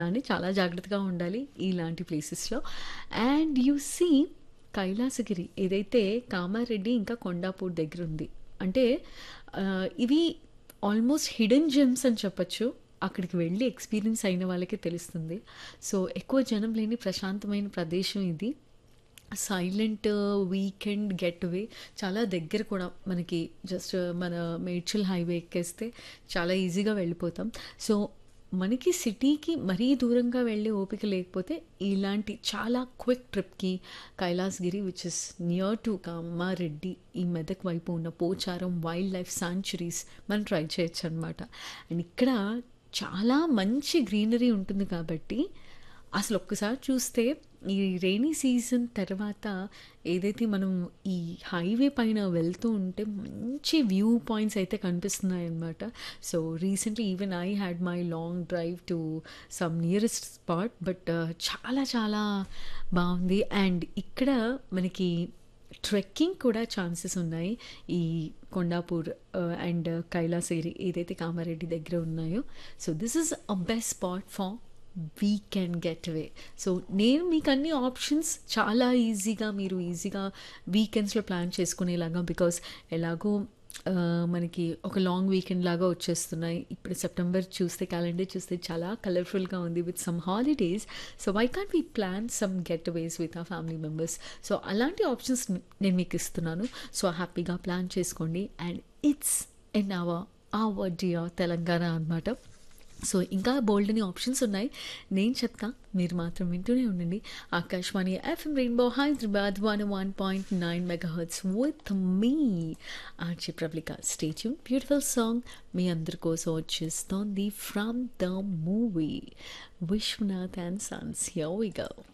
కానీ చాలా జాగ్రత్తగా ఉండాలి ఇలాంటి ప్లేసెస్‌లో. అండ్ యూ సీ కైలాసగిరి ఏదైతే కామారెడ్డి ఇంకా కొండాపూర్ దగ్గరుంది. అంటే ఆహ్, ఇవి ఆల్మోస్ట్ హిడెన్ జెమ్స్ అని చెప్పొచ్చు. అక్కడికి వెళ్లి ఎక్స్‌పీరియన్స్ అయిన వాళ్ళకే తెలుస్తుంది. సో, ఎక్కువ జనం లేని ప్రశాంతమైన ప్రదేశం ఇది. సైలెంట్ వీకెండ్ గెట్ అవే చాలా దగ్గర కూడా మనకి జస్ట్ మన మేడ్చల్ హైవే ఎక్కేస్తే చాలా ఈజీగా వెళ్ళిపోతాం. సో, మనకి సిటీకి మరీ దూరంగా వెళ్ళే ఓపిక లేకపోతే ఇలాంటి చాలా క్విక్ ట్రిప్‌కి Kailasagiri which is near to Kamareddy ఈ మెదక్ వైపు ఉన్న పోచారం వైల్డ్ లైఫ్ సాంచురీస్ మనం ట్రై చేయొచ్చనమాట. అండ్ ఇక్కడ చాలా మంచి గ్రీనరీ ఉంటుంది కాబట్టి అసలు ఒక్కసారి చూస్తే ఈ రెయినీ సీజన్ తర్వాత ఏదైతే మనం ఈ హైవే పైన వెళ్తూ ఉంటే మంచి వ్యూ పాయింట్స్ అయితే కనిపిస్తున్నాయన్నమాట. So, recently even I had my long drive to some nearest spot but చాలా చాలా బావుంది. అండ్ ఇక్కడ మనకి ట్రెక్కింగ్ కూడా ఛాన్సెస్ ఉన్నాయి. ఈ కొండాపూర్ ఆహ్, అండ్ కైలాసగిరి ఏదైతే కామారెడ్డి దగ్గర ఉన్నాయో. So, this is a best spot for weekend get away. So, నేను మీకు అన్ని ఆప్షన్స్ చాలా ఈజీగా మీరు ఈజీగా వీకెండ్స్‌లో ప్లాన్ చేసుకునేలాగా బికాజ్ ఎలాగో ఆహ్, మనకి ఒక లాంగ్ వీకెండ్ లాగా వచ్చేస్తున్నాయి. ఇప్పుడు సెప్టెంబర్ చూస్తే క్యాలెండర్ చూస్తే చాలా కలర్‌ఫుల్‌గా ఉంది with some holidays. So, why can't we plan some get aways with our family members. So, అలాంటి ఆప్షన్స్ నేను మీకు ఇస్తున్నాను. సో, హ్యాపీగా ప్లాన్ చేసుకోండి. And it's in our our dear Telangana అనమాట. సో, ఇంకా బోలెడన్ని ఆప్షన్స్ ఉన్నాయి. నేను చెప్తా మీరు మాత్రం వింటూనే ఉండండి. Akashvani FM Rainbow Hyderabad 101.9 megahertz with మీ RJ Pravalika. Stay tune beautiful song మీ అందరి కోసం వచ్చేస్తోంది from the movie 'Vishwanath and sons' here we go.